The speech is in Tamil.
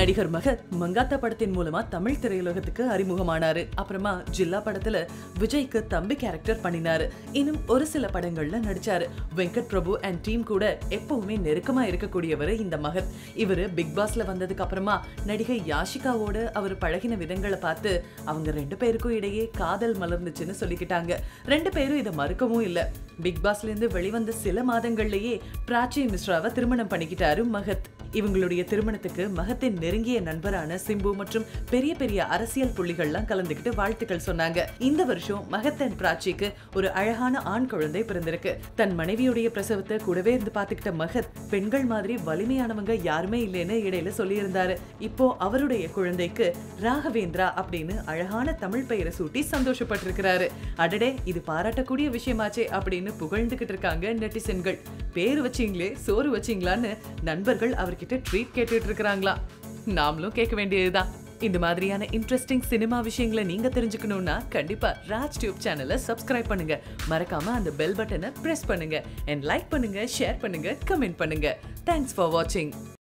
நடிகர் மகத் மங்காத்தா படத்தின் மூலமா தமிழ் திரையுலகத்துக்கு அறிமுகமானாரு அப்புறமா ஜில்லா படத்துல விஜய்க்கு தம்பி கேரக்டர் பண்ணினாரு இன்னும் ஒரு சில படங்கள்ல நடிச்சாரு வெங்கட் பிரபு அண்ட் டீம் கூட எப்பவுமே நெருக்கமா இருக்கக்கூடியவர் இந்த மகத் இவரு பிக் பாஸ்ல வந்ததுக்கு அப்புறமா நடிகை யாஷிகாவோட அவர் பழகின விதங்களை பார்த்து அவங்க ரெண்டு பேருக்கும் இடையே காதல் மலர்ந்துச்சுன்னு சொல்லிக்கிட்டாங்க ரெண்டு பேரும் இதை மறுக்கவும் இல்ல பிக் பாஸ்ல இருந்து வெளிவந்த சில மாதங்கள்லயே பிராச்சி மிஸ்ராவை திருமணம் பண்ணிக்கிட்டாரு மகத் இவங்களுடைய திருமணத்துக்கு மகத்தின் நெருங்கிய நண்பரான சிம்பு மற்றும் பெரிய பெரிய அரசியல் புள்ளிகள்லாம் கலந்துக்கிட்டு வாழ்த்துக்கள் சொன்னாங்க இந்த வருஷம் மகத் அண்ட் பிராச்சிக்கு ஒரு அழகான ஆண் குழந்தை பிறந்திருக்கு தன் மனைவியுடைய பிரசவத்தை கூடவே இருந்து பார்த்துக்கிட்ட மகத் பெண்கள் மாதிரி வலிமையானவங்க யாருமே இல்லைன்னு இடையில சொல்லியிருந்தாரு இப்போ அவருடைய குழந்தைக்கு ராகவேந்திரா அப்படின்னு அழகான தமிழ் பெயரை சூட்டி சந்தோஷப்பட்டிருக்கிறாரு அடடே இது பாராட்டக்கூடிய விஷயமாச்சே அப்படின்னு புகழ்ந்துகிட்டு இருக்காங்க நெட்டிசன்கள் பேர் வச்சீங்களே சோறு வச்சீங்களான்னு நண்பர்கள் அவர்கிட்ட ட்ரீட் கேட்டுட்டு இருக்கிறாங்களா நாமளும் கேட்க வேண்டியதுதான் இந்த மாதிரியான இன்ட்ரெஸ்டிங் சினிமா விஷயங்களை நீங்க தெரிஞ்சுக்கணும்னா கண்டிப்பா ராஜ் டியூப் சேனலை சப்ஸ்கிரைப் பண்ணுங்க மறக்காம அந்த பெல் பட்டனை பிரஸ் பண்ணுங்க அண்ட் லைக் பண்ணுங்க ஷேர் பண்ணுங்க கமெண்ட் பண்ணுங்க தேங்க்ஸ் ஃபார் வாட்சிங்